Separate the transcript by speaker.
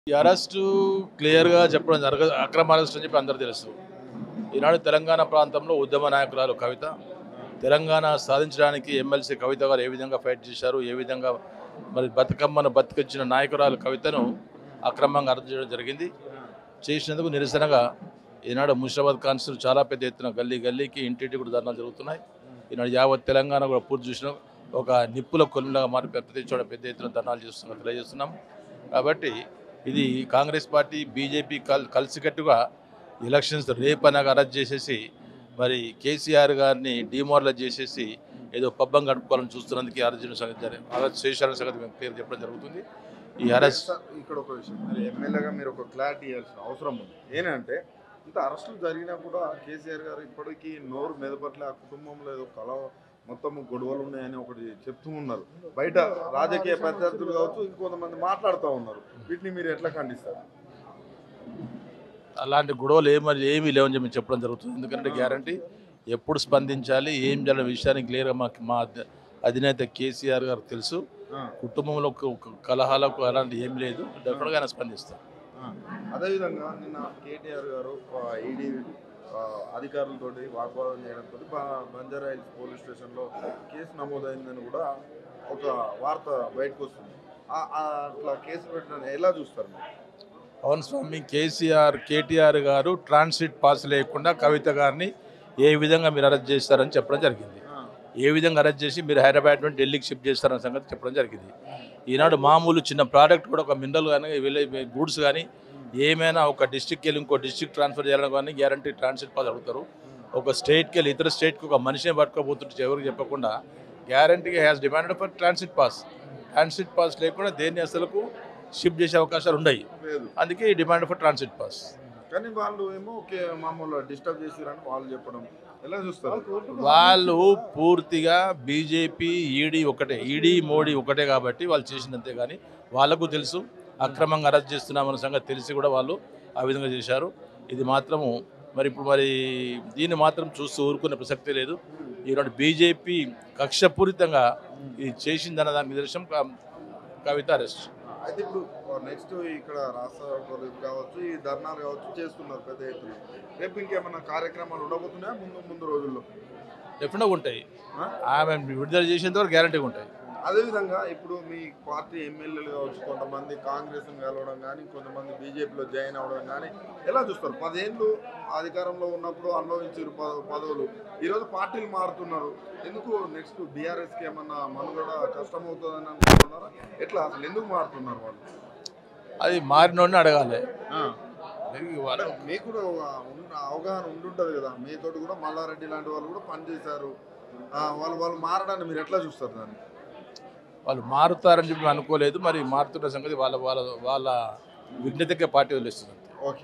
Speaker 1: ఈ అరెస్టు క్లియర్గా చెప్పడం జరగ అక్రమ అరెస్ట్ అని చెప్పి అందరూ తెలుసు ఈనాడు తెలంగాణ ప్రాంతంలో ఉద్యమ నాయకురాలు కవిత తెలంగాణ సాధించడానికి ఎమ్మెల్సీ కవిత గారు ఏ విధంగా ఫైట్ చేశారు ఏ విధంగా మరి బతుకమ్మను బతికించిన నాయకురాలు కవితను అక్రమంగా అరెస్ట్ చేయడం జరిగింది చేసినందుకు నిరసనగా ఈనాడు ముషిరాబాద్ కాన్స్టిట్యూన్ చాలా పెద్ద ఎత్తున గల్లీ గల్లీకి ఇంటింటి కూడా ధర్నాలు జరుగుతున్నాయి ఈనాడు యావత్ తెలంగాణ కూడా పూర్తి చూసిన ఒక నిప్పుల కొలులాగా మారి ప్రతి చోట పెద్ద ఎత్తున ధర్నాలు చేస్తున్నాం తెలియజేస్తున్నాం కాబట్టి ఇది కాంగ్రెస్ పార్టీ బీజేపీ కల్ కలిసికట్టుగా ఎలక్షన్స్ రేపనగా అరెస్ట్ చేసేసి మరి కేసీఆర్ గారిని డిమోరలైజ్ చేసేసి ఏదో పబ్బం గడుపుకోవాలని చూస్తున్నందుకు ఈ అరెస్ట్ చేయడం సంగతి జరి- అరెస్ట్ చేశారని సంగతి మేము పేరు చెప్పడం జరుగుతుంది ఈ అరెస్ట్
Speaker 2: సార్, ఇక్కడ ఒక విషయం మీరు ఎమ్మెల్యేగా మీరు ఒక క్లారిటీ ఇవ్వాల్సిన అవసరం ఉంది ఏంటంటే ఇంత అరెస్టులు జరిగినా కూడా కేసీఆర్ గారు ఇప్పటికీ నోరు మెదపట్ల ఆ కుటుంబంలో ఏదో కల మొత్తం గొడవలు ఉన్నాయని ఒకటి చెప్తూ ఉన్నారు బయట రాజకీయ ప్రత్యర్థులు కావచ్చు ఇంకొంతమంది మాట్లాడుతూ ఉన్నారు వీటిని మీరు ఎట్లా ఖండిస్తారు
Speaker 1: అలాంటి గొడవలు ఏమని ఏమీ లేవని చెప్పి చెప్పడం జరుగుతుంది ఎందుకంటే గ్యారంటీ ఎప్పుడు స్పందించాలి ఏం చేయాలనే విషయానికి క్లియర్గా మా మా అధి- అధినేత కేసీఆర్ గారు తెలుసు
Speaker 2: ఆ,
Speaker 1: కుటుంబంలో ఒక- ఒక కలహాలకు అలాంటి ఏం లేదు డెఫినెట్గా ఆయన స్పందిస్తారు
Speaker 2: ఆ. అదేవిధంగా నిన్న కేటీఆర్ గారు ఈడీ అధికారులతోటి వాగ్వాదం చేయడంతో బంజారా హిల్స్ పోలీస్ స్టేషన్లో కేసు నమోదైందని కూడా ఒక వార్త బయటకు వస్తుంది ఆ- ఆ అట్లా కేసు పెట్టిన ఎలా చూస్తారు మీరు
Speaker 1: పవన్ స్వామి కేసీఆర్ కేటీఆర్ గారు ట్రాన్సిట్ పాస్ లేకుండా కవిత గారిని ఏ విధంగా మీరు అరెస్ట్ చేస్తారని చెప్పడం జరిగింది ఏ విధంగా అరెస్ట్ చేసి మీరు హైదరాబాద్ నుండి ఢిల్లీకి షిఫ్ట్ చేస్తారన్న సంగతి చెప్పడం జరిగింది ఈనాడు మామూలు చిన్న ప్రోడక్ట్ కూడా ఒక మినరల్ కానీ వెళ్ళే గూడ్స్ కానీ ఏమైనా ఒక డిస్టిక్కి వెళ్ళి ఇంకో డిస్టిక్ ట్రాన్స్ఫర్ చేయాలని కానీ గ్యారంటీ ట్రాన్సిట్ పాస్ అడుగుతారు ఒక స్టేట్కి వెళ్ళి ఇతర స్టేట్కి ఒక మనిషిని పట్టుకోబోతుంటే ఎవరికి చెప్పకుండా గ్యారంటీగా has demanded for transit pass transit pass లేకుండా దేన్ని అసలుకు షిఫ్ట్ చేసే అవకాశాలు ఉన్నాయి
Speaker 2: లేదు
Speaker 1: అందుకే ఈ డిమాండ్ ఫర్ ట్రాన్సిట్ పాస్
Speaker 2: కానీ వాళ్ళు ఏమో ఓకే మామూలు డిస్టర్బ్ చేసిరని వాళ్ళు చెప్పడం ఎలా చూస్తారు
Speaker 1: వాళ్ళు పూర్తిగా బీజేపీ ఈడీ ఒకటే ఈడీ మోడీ ఒకటే కాబట్టి వాళ్ళు చేసినంతే కానీ వాళ్ళకు తెలుసు అక్రమంగా అరెస్ట్ చేస్తున్నామన్న సంగతి తెలిసి కూడా వాళ్ళు ఆ విధంగా చేశారు ఇది మాత్రము మరి ఇప్పుడు మరి దీన్ని మాత్రం చూస్తూ ఊరుకునే ప్రసక్తే లేదు ఈనాడు బీజేపీ కక్షపూరితంగా ఇది చేసిందన్న దానికి నిదర్శనం క- కవిత అరెస్ట్
Speaker 2: అయితే ఇప్పుడు నెక్స్ట్ ఇక్కడ రాష్ట్ర కావచ్చు ఈ ధర్నాలు కావచ్చు చేస్తున్నారు పెద్ద ఎత్తున రేపు ఇంకేమైనా కార్యక్రమాలు ఉండబోతున్నాయా ముందు ముందు రోజుల్లో
Speaker 1: డెఫినెట్గా ఉంటాయి
Speaker 2: ఆ?
Speaker 1: ఆమె విడుదల చేసేంత వరకు గ్యారంటీగా ఉంటాయి
Speaker 2: అదేవిధంగా ఇప్పుడు మీ పార్టీ ఎమ్మెల్యేలు కావచ్చు కొంతమంది కాంగ్రెస్ కలవడం కానీ కొంతమంది బీజేపీలో జాయిన్ అవ్వడం కానీ ఎలా చూస్తారు పదేళ్ళు అధికారంలో ఉన్నప్పుడు అనుభవించారు పద- పదవులు ఈరోజు పార్టీలు మారుతున్నారు ఎందుకు నెక్స్ట్ బీఆర్ఎస్కి ఏమన్నా మనుగడ కష్టమవుతుందని అనుకుంటున్నారా ఎట్లా అసలు ఎందుకు మారుతున్నారు వాళ్ళు
Speaker 1: అది మారినోడిని అడగాలి
Speaker 2: అంటే మీకు కూడా ఒక ఉన్న అవగాహన ఉండుంటది కదా మీతోటి కూడా మల్లారెడ్డి లాంటి వాళ్ళు కూడా పనిచేశారు ఆ, వాళ్ళు వాళ్ళు మారడాన్ని మీరు ఎట్లా చూస్తారు దాన్ని
Speaker 1: వాళ్ళు మారుతారని చెప్పి అనుకోలేదు మరి మారుతున్న సంగతి వాళ్ళ వాళ్ళ వాళ్ళ విఘ్నతకే పార్టీ వదిలేస్తుంది